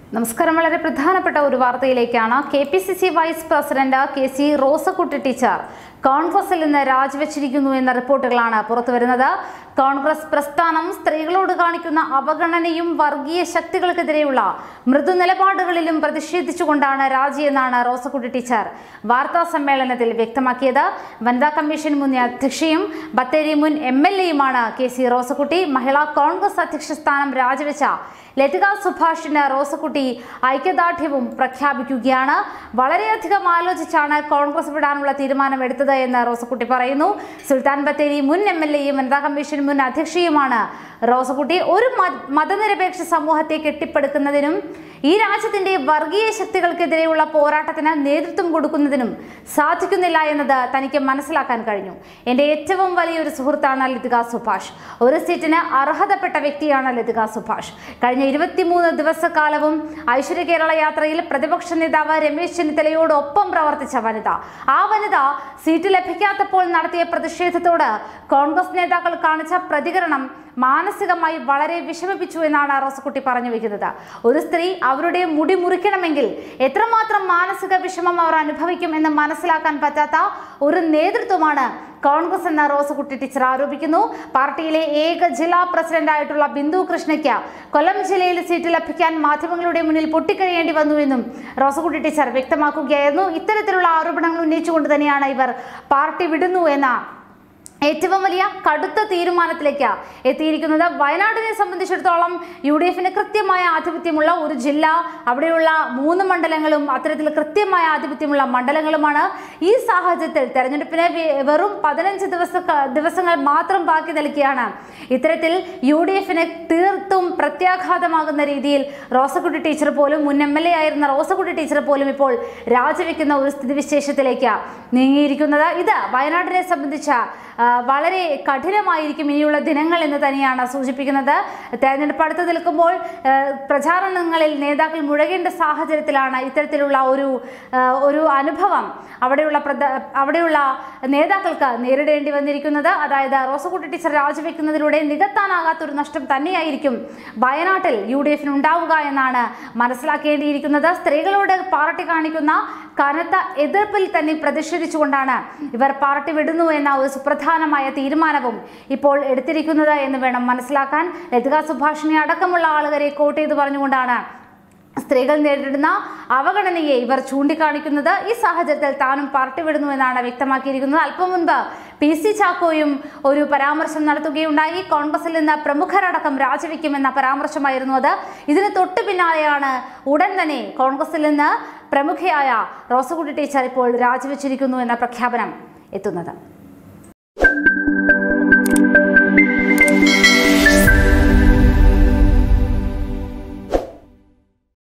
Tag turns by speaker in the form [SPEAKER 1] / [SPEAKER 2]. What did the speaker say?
[SPEAKER 1] നമസ്കാരം വളരെ പ്രധാനപ്പെട്ട ഒരു വാർത്തയിലേക്കാണ് K P C C vice president K C Rosakutty teacher കോൺഗ്രസിൽ നിന്ന് രാജിവെച്ചിരിക്കുന്നു എന്ന റിപ്പോർട്ടുകളാണ് പുറത്തുവരുന്നത് കോൺഗ്രസ് പ്രസ്ഥാനം സ്ത്രീകളോട് കാണിക്കുന്ന അവഗണനയും വർഗീയ ശക്തികൾക്കെതിരെയുള്ള മൃദു നിലപാടുകളിലും പ്രതിഷേധിച്ചുകൊണ്ടാണ് രാജിയെന്നാണ് റോസക്കുട്ടി ടീച്ചർ വാർത്താ സമ്മേളനത്തിൽ വ്യക്തമാക്കിയത് വനിതാ കമ്മീഷൻ മുൻ അധ്യക്ഷയും ബത്തേരി മുൻ എം എൽ എയുമാണ് കെ സി റോസക്കുട്ടി മഹിളാ കോൺഗ്രസ് അധ്യക്ഷ സ്ഥാനം രാജിവെച്ച ലതിക സുഭാഷിന് റോസക്കുട്ടി ഐക്യദാർഢ്യവും പ്രഖ്യാപിക്കുകയാണ് വളരെയധികം ആലോചിച്ചാണ് കോൺഗ്രസ് വിടാനുള്ള തീരുമാനമെടുത്തത് എന്ന് റോസക്കുട്ടി പറയുന്നു സുൽത്താൻ ബത്തേരി മുൻ എം എൽ എയും വനിതാ കമ്മീഷൻ മുൻ അധ്യക്ഷയുമാണ് റോസക്കുട്ടി ഒരു മത- മതനിരപേക്ഷ സമൂഹത്തെ കെട്ടിപ്പടുക്കുന്നതിനും ഈ രാജ്യത്തിന്റെ വർഗീയ ശക്തികൾക്കെതിരെയുള്ള പോരാട്ടത്തിന് നേതൃത്വം കൊടുക്കുന്നതിനും സാധിക്കുന്നില്ല എന്നത് തനിക്ക് മനസ്സിലാക്കാൻ കഴിഞ്ഞു എന്റെ ഏറ്റവും വലിയൊരു സുഹൃത്താണ് ലതിക സുഭാഷ് ഒരു സീറ്റിന് അർഹതപ്പെട്ട വ്യക്തിയാണ് ലതിക സുഭാഷ് കഴിഞ്ഞ ഇരുപത്തിമൂന്ന് ദിവസക്കാലവും ഐശ്വര്യ കേരള യാത്രയിൽ പ്രതിപക്ഷ നേതാവ് രമേശ് ചെന്നിത്തലയോടൊപ്പം പ്രവർത്തിച്ച വനിത ആ വനിത സീറ്റ് ലഭിക്കാത്തപ്പോൾ നടത്തിയ പ്രതിഷേധത്തോട് കോൺഗ്രസ് നേതാക്കൾ കാണിച്ച പ്രതികരണം മാനസികമായി വളരെ വിഷമിപ്പിച്ചു എന്നാണ് റോസക്കുട്ടി പറഞ്ഞു വെക്കുന്നത് ഒരു സ്ത്രീ അവരുടെ മുടി മുറിക്കണമെങ്കിൽ എത്രമാത്രം മാനസിക വിഷമം അവർ അനുഭവിക്കും എന്ന് മനസ്സിലാക്കാൻ പറ്റാത്ത ഒരു നേതൃത്വമാണ് കോൺഗ്രസ് എന്ന റോസക്കുട്ടി ടീച്ചർ ആരോപിക്കുന്നു പാർട്ടിയിലെ ഏക ജില്ലാ പ്രസിഡന്റായിട്ടുള്ള ബിന്ദു കൃഷ്ണയ്ക്ക് കൊല്ലം ജില്ലയിൽ സീറ്റ് ലഭിക്കാൻ മാധ്യമങ്ങളുടെ മുന്നിൽ പൊട്ടിക്കഴിയേണ്ടി വന്നുവെന്നും റോസക്കുട്ടി ടീച്ചർ വ്യക്തമാക്കുകയായിരുന്നു ഇത്തരത്തിലുള്ള ആരോപണങ്ങൾ ഉന്നയിച്ചുകൊണ്ട് തന്നെയാണ് ഇവർ പാർട്ടി വിടുന്നു എന്ന ഏറ്റവും വലിയ കടുത്ത തീരുമാനത്തിലേക്ക് എത്തിയിരിക്കുന്നത് വയനാടിനെ സംബന്ധിച്ചിടത്തോളം യു ഡി എഫിന് കൃത്യമായ ആധിപത്യമുള്ള ഒരു ജില്ല അവിടെയുള്ള മൂന്ന് മണ്ഡലങ്ങളും അത്തരത്തിൽ കൃത്യമായ ആധിപത്യമുള്ള മണ്ഡലങ്ങളുമാണ് ഈ സാഹചര്യത്തിൽ തെരഞ്ഞെടുപ്പിന് വെ- വെറും പതിനഞ്ച് ദിവസ ദിവസങ്ങൾ മാത്രം ബാക്കി നിൽക്കുകയാണ് ഇത്തരത്തിൽ യു ഡി എഫിന് തീർത്തും പ്രത്യാഘാതമാകുന്ന രീതിയിൽ റോസക്കുട്ടി ടീച്ചർ പോലും മുൻ എം എൽ എ ആയിരുന്ന റോസക്കുട്ടി ടീച്ചർ പോലും ഇപ്പോൾ രാജിവെക്കുന്ന ഒരു സ്ഥിതിവിശേഷത്തിലേക്ക് നീങ്ങിയിരിക്കുന്നത് ഇത് വയനാടിനെ സംബന്ധിച്ച ആ, വളരെ കഠിനമായിരിക്കും ഇനിയുള്ള ദിനങ്ങൾ എന്ന് തന്നെയാണ് സൂചിപ്പിക്കുന്നത് തെരഞ്ഞെടുപ്പ് അടുത്ത് നിൽക്കുമ്പോൾ ആ, പ്രചാരണങ്ങളിൽ നേതാക്കൾ മുഴകേണ്ട സാഹചര്യത്തിലാണ് ഇത്തരത്തിലുള്ള ഒരു ആ, ഒരു അനുഭവം അവിടെയുള്ള പ്രധ- അവിടെയുള്ള നേതാക്കൾക്ക് നേരിടേണ്ടി വന്നിരിക്കുന്നത് അതായത് റോസക്കുട്ടി ടീച്ചർ രാജിവെക്കുന്നതിലൂടെ നികത്താനാകാത്ത ഒരു നഷ്ടം തന്നെയായിരിക്കും വയനാട്ടിൽ യു ഡി എഫിന് ഉണ്ടാവുക എന്നാണ് മനസ്സിലാക്കേണ്ടിയിരിക്കുന്നത് സ്ത്രീകളോട് പാർട്ടി കാണിക്കുന്ന കനത്ത എതിർപ്പിൽ തന്നെ പ്രതിഷേധിച്ചുകൊണ്ടാണ് ഇവർ പാർട്ടി വിടുന്നു എന്ന ഒരു സുപ്രധാനമായ തീരുമാനവും ഇപ്പോൾ എടുത്തിരിക്കുന്നത് എന്ന് വേണം മനസ്സിലാക്കാൻ ലതിക സുഭാഷിനെ അടക്കമുള്ള ആളുകളെ കോട്ട് ചെയ്ത് പറഞ്ഞുകൊണ്ടാണ് സ്ത്രീകൾ നേരിടുന്ന അവഗണനയെ ഇവർ ചൂണ്ടിക്കാണിക്കുന്നത് ഈ സാഹചര്യത്തിൽ താനും പാർട്ടി വിടുന്നു എന്നാണ് വ്യക്തമാക്കിയിരിക്കുന്നത് അല്പം മുൻപ് പി സി ചാക്കോയും ഒരു പരാമർശം നടത്തുകയുണ്ടായി കോൺഗ്രസിൽ നിന്ന് പ്രമുഖരടക്കം രാജിവെക്കുമെന്ന പരാമർശമായിരുന്നു അത് ഇതിന് തൊട്ടു പിന്നാലെയാണ് ഉടൻ തന്നെ കോൺഗ്രസിൽ നിന്ന് പ്രമുഖയായ റോസകുട്ടി ടീച്ചർ ഇപ്പോൾ രാജിവെച്ചിരിക്കുന്നു എന്ന പ്രഖ്യാപനം എത്തുന്നത്